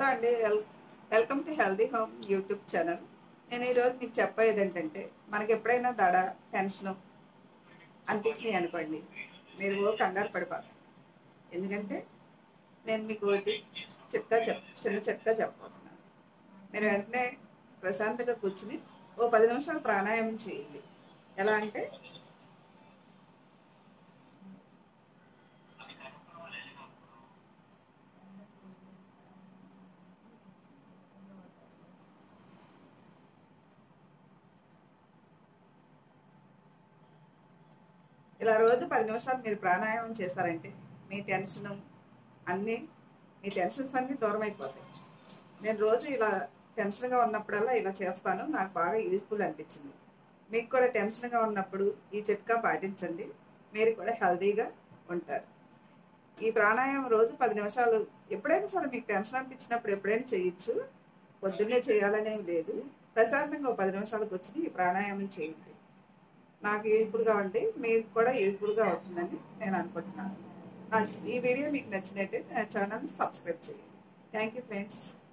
అండి well welcome to healthy home YouTube channel నేను ఈరోజు మీకు చెప్పేది ఏంటంటే మనకి ఎప్పుడైనా దడ టెన్షన్ అనిపించినాయి అనుకోండి మీరు ఓ కంగారు పడిపోతారు ఎందుకంటే నేను మీకు ఒకటి చిట్కా చెప్ చిన్న చిట్కా చెప్పబోతున్నాను మీరు వెంటనే ప్రశాంతంగా కూర్చుని ఓ పది నిమిషాలు ప్రాణాయామం చేయండి ఎలా అంటే ఇలా రోజు పది నిమిషాలు మీరు ప్రాణాయామం చేశారంటే మీ టెన్షన్ అన్నీ మీ టెన్షన్స్ అన్నీ దూరం అయిపోతాయి నేను రోజు ఇలా టెన్షన్గా ఉన్నప్పుడల్లా ఇలా చేస్తాను నాకు బాగా యూజ్ఫుల్ అనిపించింది మీకు కూడా టెన్షన్గా ఉన్నప్పుడు ఈ చిట్కా పాటించండి మీరు కూడా హెల్తీగా ఉంటారు ఈ ప్రాణాయామం రోజు పది నిమిషాలు ఎప్పుడైనా సరే మీకు టెన్షన్ అనిపించినప్పుడు ఎప్పుడైనా చేయొచ్చు పొద్దున్నే చేయాలనేం లేదు ప్రశాంతంగా ఒక పది నిమిషాలకు వచ్చి ఈ ప్రాణాయామం చేయండి నాకు యూజ్ఫుల్గా ఉంటే మీకు కూడా యూజ్ఫుల్గా అవుతుందని నేను అనుకుంటున్నాను నా ఈ వీడియో మీకు నచ్చినట్టే నా ఛానల్ని సబ్స్క్రైబ్ చేయండి థ్యాంక్ యూ ఫ్రెండ్స్